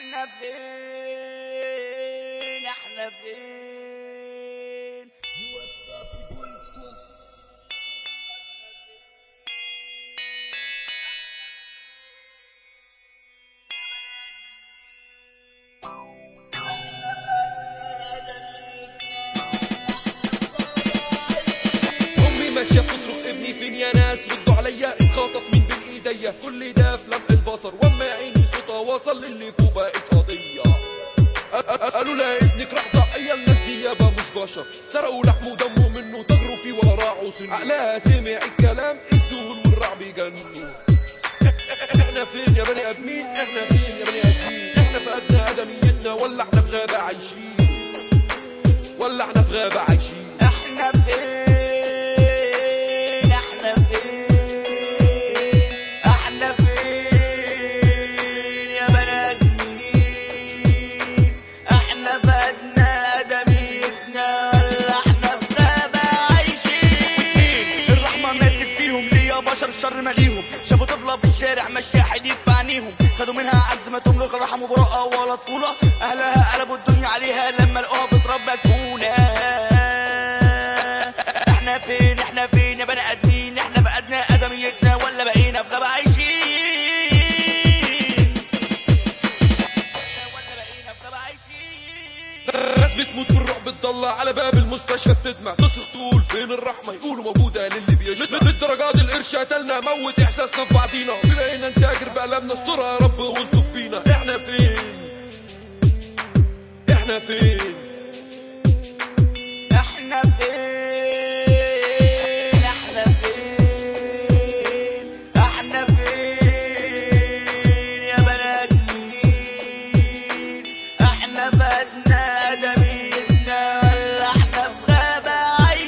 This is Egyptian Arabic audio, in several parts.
احنا فين احنا فين امي ماشيه بتصرخ ابني فين يا ناس ردوا عليا اتخاطف من بين ايديا كل ده في لمح البصر واما عيني صوتها وصل للي فوق بقت قضيه أ- أ- قالوا لها ابنك راح ضحيه الناس دي يابا مش بشر سرقوا لحمه ودمه منه تجروا فيه ولا راعوا سنه عقلها سمع الكلام الذهول والرعب يجنوا احنا فين يا بني ادمين احنا فين يا بني ادمين احنا فقدنا ادميتنا ولا احنا في غابه عايشين ولا احنا في غابه عايشين احنا فين احنا فين احنا فين يا بني ادمين احنا بدنا ادميتنا ولا احنا في غابة عايشين الرحمة ماتت فيهم ليه يا بشر الشر ماليهم شافوا طفلة في الشارع ماشية حديد في عينيهم خدوا منها عز ما تملك رحموا براءة ولا طفولة اهلها قلبوا الدنيا عليها لما لقوها بتربى تكونة احنا فين احنا فين يا بني ادمين احنا بقدنا ادميتنا ولا بقينا في غابة عايشين ولا بقينا في غابة عايشين ناس بتموت في الرعب تضلع على باب المستشفى بتدمع تصرخ تقول فين الرحمة يقولوا موجودة للي بيشبع بالدرجات القرش قتلنا موت احساسنا في بعضينا بقينا نتاجر بألمنا استرها يا رب والطف فينا احنا فين احنا فين احنا فين احنا فين احنا فين يا بني ادمين احنا بدنا ادميتنا ولا احنا في غابة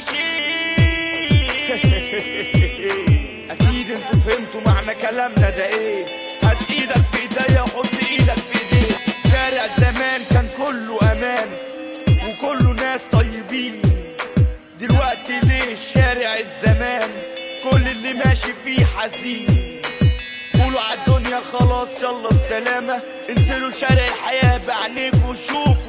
عايشين اكيد انتوا فهمتوا معنى كلامنا ده ايه هات ايدك في ايديا وحط ايدك في ايديك شارع زمان كان كله امان وكله ناس طيبين دلوقتي ليه شارع الزمان كل اللي ماشي فيه حزين قولوا عالدنيا خلاص يلا السلامة انزلوا شارع الحياة بعينيكوا شوفوا